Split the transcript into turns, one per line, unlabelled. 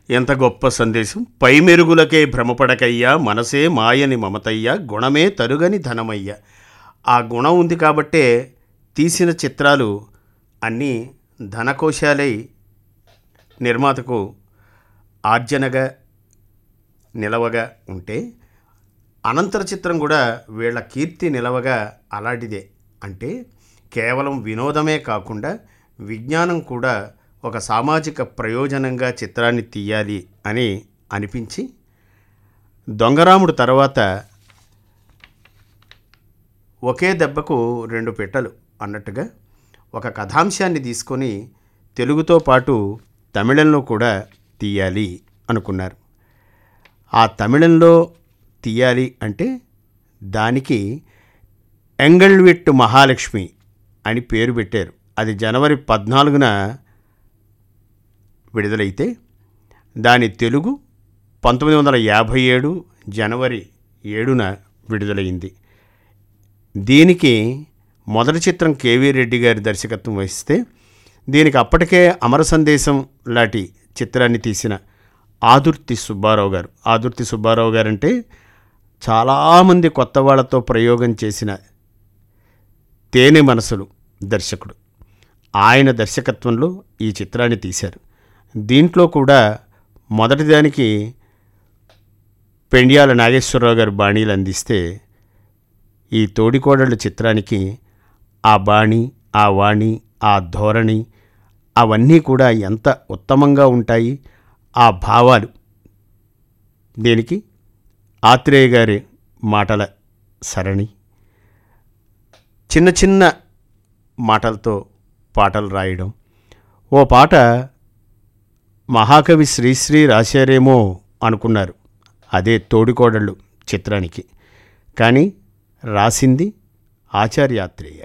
ఎంత గొప్ప సందేశం పై మెరుగులకే భ్రమపడకయ్యా మనసే మాయని మమతయ్య గుణమే తరుగని ధనమయ్య ఆ గుణం ఉంది కాబట్టే తీసిన చిత్రాలు అన్నీ ధనకోశాలై నిర్మాతకు ఆర్జనగా నిలవగా ఉంటే అనంతర చిత్రం కూడా వీళ్ళ కీర్తి నిలవగా అలాంటిదే అంటే కేవలం వినోదమే కాకుండా విజ్ఞానం కూడా ఒక సామాజిక ప్రయోజనంగా చిత్రాన్ని తీయాలి అని అనిపించి దొంగరాముడు తర్వాత ఒకే దెబ్బకు రెండు పెట్టలు అన్నట్టుగా ఒక కథాంశాన్ని తీసుకొని తెలుగుతో పాటు తమిళంలో కూడా తీయాలి అనుకున్నారు ఆ తమిళంలో తీయాలి అంటే దానికి ఎంగళ్విట్టు మహాలక్ష్మి అని పేరు పెట్టారు అది జనవరి పద్నాలుగున విడుదలైతే దాని తెలుగు పంతొమ్మిది వందల యాభై ఏడు జనవరి ఏడున విడుదలైంది దీనికి మొదటి చిత్రం కేవీ రెడ్డి గారి దర్శకత్వం వహిస్తే దీనికి అప్పటికే అమర సందేశం లాంటి చిత్రాన్ని తీసిన ఆదుర్తి సుబ్బారావు గారు ఆదుర్తి సుబ్బారావు గారు అంటే చాలామంది కొత్త వాళ్ళతో ప్రయోగం చేసిన తేనె మనసులు దర్శకుడు ఆయన దర్శకత్వంలో ఈ చిత్రాన్ని తీశారు దీంట్లో కూడా మొదటిదానికి పెండ్యాల నాగేశ్వరరావు గారు బాణీలు అందిస్తే ఈ తోడికోడళ్ళ చిత్రానికి ఆ బాణి ఆ వాణి ఆ ధోరణి అవన్నీ కూడా ఎంత ఉత్తమంగా ఉంటాయి ఆ భావాలు దీనికి ఆత్రేయ గారి మాటల సరణి చిన్న చిన్న మాటలతో పాటలు రాయడం ఓ పాట మహాకవి శ్రీశ్రీ రాశారేమో అనుకున్నారు అదే తోడికోడళ్ళు చిత్రానికి కానీ రాసింది ఆచార్యాత్రేయ